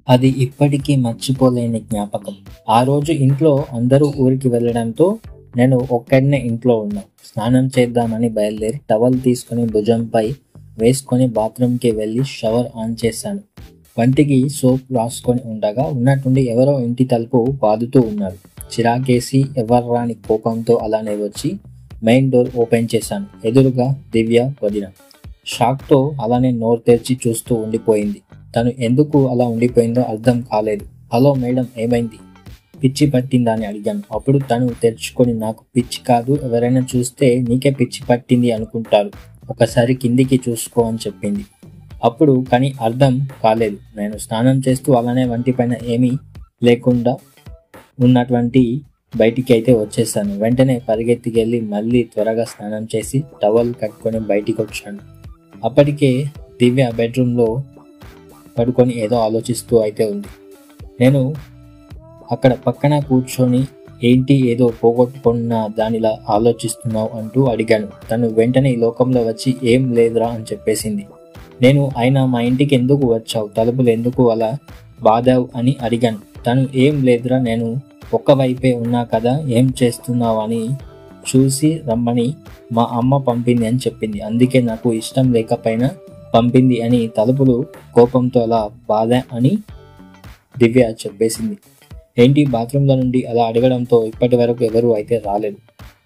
అది ఇప్పటికీ మర్చిపోలేని జ్ఞాపకం ఆ రోజు ఇంట్లో అందరూ ఊరికి వెళ్ళడంతో నేను ఒక్కడినే ఇంట్లో ఉన్నా స్నానం చేద్దామని బయలుదేరి టవల్ తీసుకుని భుజంపై వేసుకొని బాత్రూంకి వెళ్ళి షవర్ ఆన్ చేశాను వంటికి సోప్ రాసుకొని ఉండగా ఉన్నట్టుండి ఎవరో ఇంటి తలుపు బాదుతూ ఉన్నారు చిరాకేసి ఎవరు రాని కోపంతో అలానే వచ్చి మెయిన్ డోర్ ఓపెన్ చేశాను ఎదురుగా దివ్య వదిన షాక్తో అలానే నోరు తెరిచి చూస్తూ ఉండిపోయింది తను ఎందుకు అలా ఉండిపోయిందో అర్థం కాలేదు హలో మేడం ఏమైంది పిచ్చి పట్టిందా అని అడిగాను అప్పుడు తను తెరుచుకొని నాకు పిచ్చి కాదు ఎవరైనా చూస్తే నీకే పిచ్చి పట్టింది అనుకుంటారు ఒకసారి కిందికి చూసుకో అని చెప్పింది అప్పుడు కానీ అర్థం కాలేదు నేను స్నానం చేస్తూ అలానే వంటి పైన ఏమీ లేకుండా ఉన్నటువంటి బయటికి అయితే వచ్చేసాను వెంటనే పరిగెత్తికెళ్ళి మళ్ళీ త్వరగా స్నానం చేసి టవల్ కట్టుకొని బయటికి వచ్చాను అప్పటికే దివ్య బెడ్రూమ్లో పడుకొని ఏదో ఆలోచిస్తూ అయితే ఉంది నేను అక్కడ పక్కన కూర్చొని ఏంటి ఏదో పోగొట్టుకున్న దానిలా ఆలోచిస్తున్నావు అంటూ అడిగాను తను వెంటనే ఈ లోకంలో వచ్చి ఏం లేదురా అని చెప్పేసింది నేను ఆయన మా ఇంటికి ఎందుకు వచ్చావు తలుపులు ఎందుకు అలా బాదావు అని అడిగాను తను ఏం లేదురా నేను ఒక్క వైపే ఉన్నా కదా ఏం చేస్తున్నావు అని చూసి రమ్మని మా అమ్మ పంపింది అని చెప్పింది అందుకే నాకు ఇష్టం లేకపోయినా పంపింది అని తలుపులు కోపంతో అలా బాధ అని దివ్య చెప్పేసింది ఏంటి బాత్రూంలో నుండి అలా అడగడంతో ఇప్పటి వరకు ఎవరు అయితే రాలేదు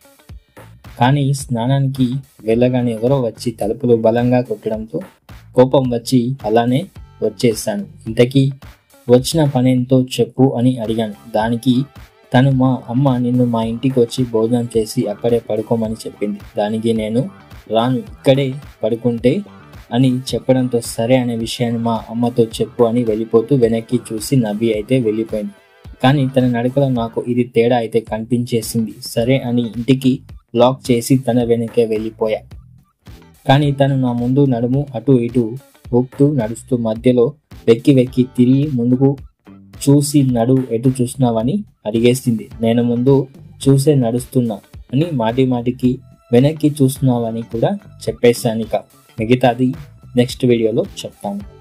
కానీ స్నానానికి వెళ్ళగానే ఎవరో వచ్చి తలుపులు బలంగా కొట్టడంతో కోపం వచ్చి అలానే వచ్చేసాను ఇంతకీ వచ్చిన పనేంతో చెప్పు అని అడిగాను దానికి తను మా అమ్మ నిన్ను మా ఇంటికి వచ్చి భోజనం చేసి అక్కడే పడుకోమని చెప్పింది దానికి నేను రాను ఇక్కడే పడుకుంటే అని చెప్పడంతో సరే అనే విషయాన్ని మా అమ్మతో చెప్పు అని వెళ్ళిపోతూ వెనక్కి చూసి నవ్వి అయితే వెళ్ళిపోయింది కానీ తన నడకలో నాకు ఇది తేడా అయితే కనిపించేసింది సరే అని ఇంటికి లాక్ చేసి తన వెనకే వెళ్ళిపోయా కానీ తను నా ముందు నడుము అటు ఇటు ఊపుతూ నడుస్తూ మధ్యలో వెక్కి వెక్కి తిరిగి ముందుకు చూసి నడు ఎటు చూసినావని అడిగేసింది నేను ముందు చూసే నడుస్తున్నా అని మాటి మాటికి వెనక్కి చూస్తున్నావని కూడా చెప్పేశాను ఇక మిగతాది నెక్స్ట్ వీడియోలో చెప్తాను